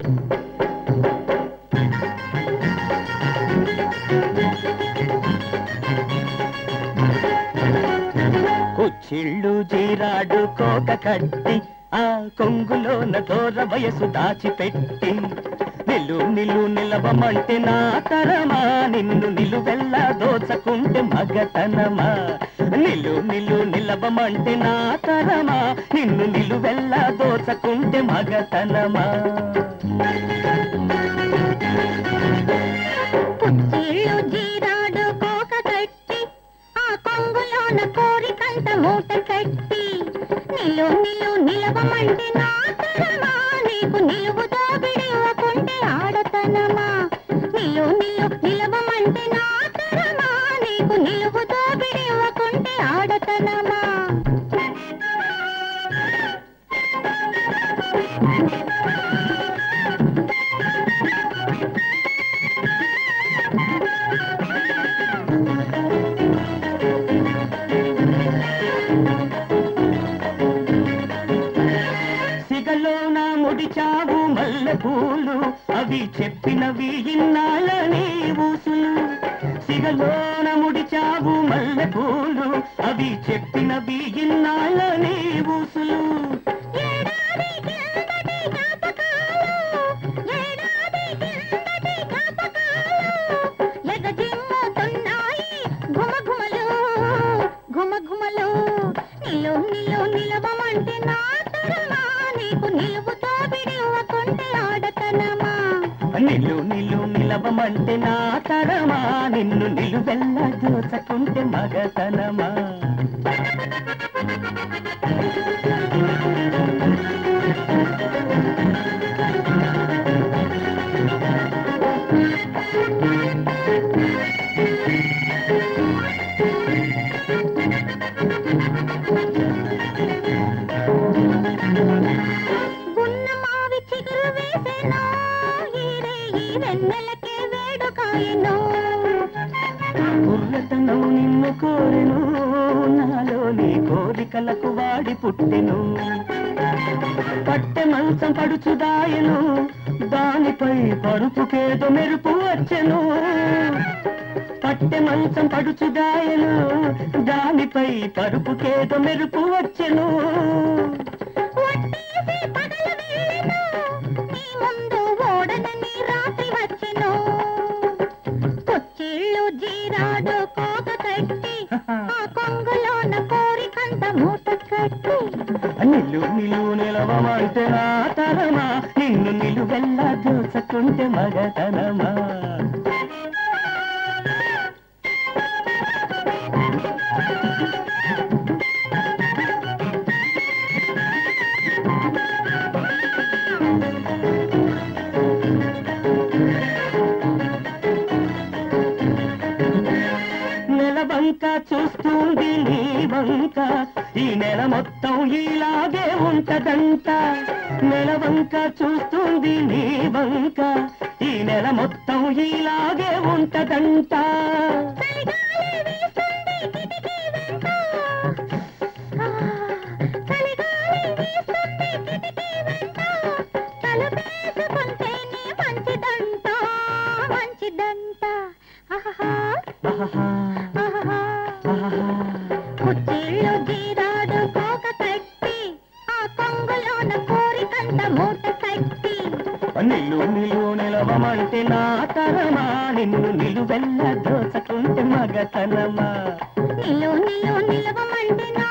కుచ్చిళ్ళు జీరాడు కోక కట్టి ఆ కొంగులోన దూర వయసు దాచిపెట్టి నిలు నిలు నిలవమంటే నా తరమా నిన్ను నిలువెల్లా దోచకుంటే మగతనమా నిలు నిలు నిలవమంటే నా తరమా నిన్ను నిలువెల్లా దోచకుంటే మగతనమా కుచ్చిళ్ళు జీరాడు కోక కట్టి ఆ కొంగులోన కోరికంత మూట కట్టి నిలు నిలు నిలవమంటే నా తరమా నీకు నిలువుతో విడివకుంటే ఆడతనమా నిలు నిలు నిలవమంటే నా తరమా నీకు నిలువుతో విడివకుంటే ఆడతనమా సిగలోన ముడిచావు మల్లె పూలు అవి చెప్పినవి ఇన్నాళ్ళని ఊసులు సిగలోన ముడిచావు మల్లె పూలు అవి చెప్పినవి ఇన్నాళ్ళని ఊసులు ఏడాది కిందటి జ్ఞాపకాలు, ఏడాది కిందటి జ్ఞాపకాలు, ఎగజిమ్ముతున్నాయి ఘుమఘుమలు, ఘుమఘుమలు. నిలు నిలు నిలవమంటే నా తరమా, నీకు నిలువుతో విడివకుంటే ఆడతనమా నిలు నిలు నిలవమంటే నా తరమా నిన్ను నిలువెల్ల దోచకుంటే మగతనమా గున్న మావి చిగురు వేసెను, ఈరే ఈ వెన్నెలకే వేడుకాయెను. కుర్రతనం నిన్ను కోరెను నాలో నీ కోరికలకు వాడి పుట్టెను పట్టె మంచం పడుచుదాయను దానిపై పరుపుకేదో మెరుపు వచ్చెను పట్టె మంచం పడుచుదాయను దానిపై పరుపుకేదో మెరుపు వచ్చెను ఒట్టేసి పగలు వెళ్ళెను, నీ ముందు ఓడనని రాత్రి వచ్చెను. కొచ్చిళ్ళు జీరాడు కోక కట్టి, ఆ కొంగులోన కోరికంత మూట కట్టి. నిలు నిలు నిలవమంటే నా తరమా నిన్ను నిలువెల్లా దోచకుంటే మగతనమా నెల వంక చూస్తుంది నీ వంక ఈ నెల మొత్తం ఇలాగే ఉంటదంట నెల వంక చూస్తుంది నీ వంక ఈ నెల మొత్తం ఇలాగే ఉంటదంట చలిగాలి వీస్తుంది కిటికీ వెంట. ఆ, చలిగాలి వీస్తుంది కిటికీ వెంట. తలుపేసుకుంటేనే మంచిదంట, మంచిదంట. ఆహాహా, ఆహాహా, ఆహాహా. ఆహాహా. కుచ్చిళ్ళు జీరాడు కోక కట్టి, ఆ కొంగులోన కోరికంత మూట కట్టి. నిలు నిలు నిలవమంటే నా తరమా నిన్ను నిలువెల్ల దోచకుంటే మగతనమా నిలు నిలు నిలవమంటే నా